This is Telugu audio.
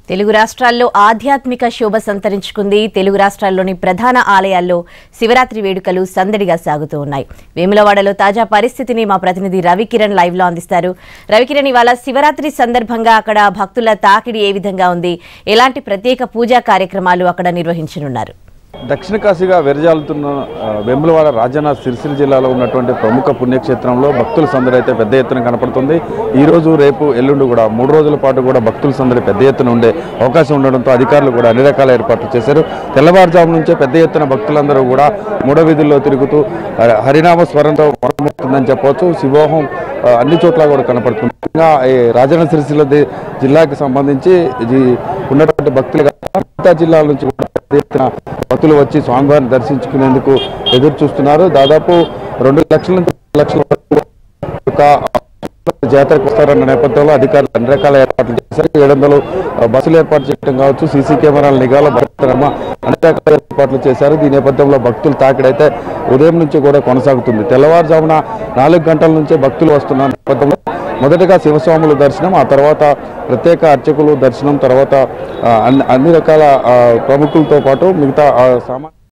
తెలుగు రాష్ట్రాల్లో ఆధ్యాత్మిక శోభ సంతరించుకుంది తెలుగు రాష్ట్రాల్లోని ప్రధాన ఆలయాల్లో శివరాత్రి వేడుకలు సందడిగా సాగుతూ ఉన్నాయి వేములవాడలో తాజా పరిస్థితిని మా ప్రతినిధి రవికిరణ్ లైవ్ లో అందిస్తారు రవికిరణ్ ఇవాళ శివరాత్రి సందర్భంగా అక్కడ భక్తుల తాకిడి ఏ విధంగా ఉంది ఎలాంటి ప్రత్యేక పూజా కార్యక్రమాలు అక్కడ నిర్వహించనున్నారు దక్షిణ కాశీగా వెరజాలుతున్న ఆ, వేములవాడ రాజన్న సిరిసిల్ల జిల్లాలో ఉన్నటువంటి ప్రముఖ పుణ్యక్షేత్రంలో భక్తుల సందడి అయితే పెద్ద ఎత్తున కనపడుతుంది ఈ రోజు రేపు ఎల్లుండి కూడా మూడు రోజుల పాటు కూడా భక్తుల సందడి పెద్ద ఎత్తున ఉండే అవకాశం ఉండడంతో అధికారులు కూడా అన్ని రకాల ఏర్పాట్లు చేశారు తెల్లవారుజాము నుంచే పెద్ద ఎత్తున భక్తులందరూ కూడా మూడో వీధుల్లో తిరుగుతూ ఆ, హరినామ స్వరంతో మొదలవుతుందని చెప్పవచ్చు శివోహం ఆ, అన్ని చోట్ల కూడా కనపడుతుంది ముఖ్యంగా ఈ రాజన్న సిరిసిల్ల ది- జిల్లాకి సంబంధించి ఇది ఉన్నటువంటి భక్తులు కాక మిగతా జిల్లాల నుంచి కూడా పెద్ద ఎత్తున భక్తులు వచ్చి స్వామివారిని దర్శించుకునేందుకు ఎదురు చూస్తున్నారు దాదాపు రెండు లక్షల నుంచి మూడు లక్షల వరకు ఒక జాతరకు వస్తారన్న నేపథ్యంలో అధికారులు అన్ని రకాల ఏర్పాట్లు చేశారు ఏడు వందలు బస్సులు ఏర్పాటు చేయడం కావచ్చు సీసీ కెమెరాల నిఘాలో భద్రమ అన్ని రకాల ఏర్పాట్లు చేశారు ఈ నేపథ్యంలో భక్తులు తాకిడైతే ఉదయం నుంచి కూడా కొనసాగుతుంది తెల్లవారుజామున నాలుగు గంటల నుంచే భక్తులు వస్తున్న నేపథ్యంలో మొదటగా శివస్వాముల దర్శనం ఆ తర్వాత ప్రత్యేక అర్చకులు దర్శనం తర్వాత ఆ, అన్ని అన్ని రకాల ఆ, ప్రముఖులతో పాటు మిగతా ఆ, సామాన్య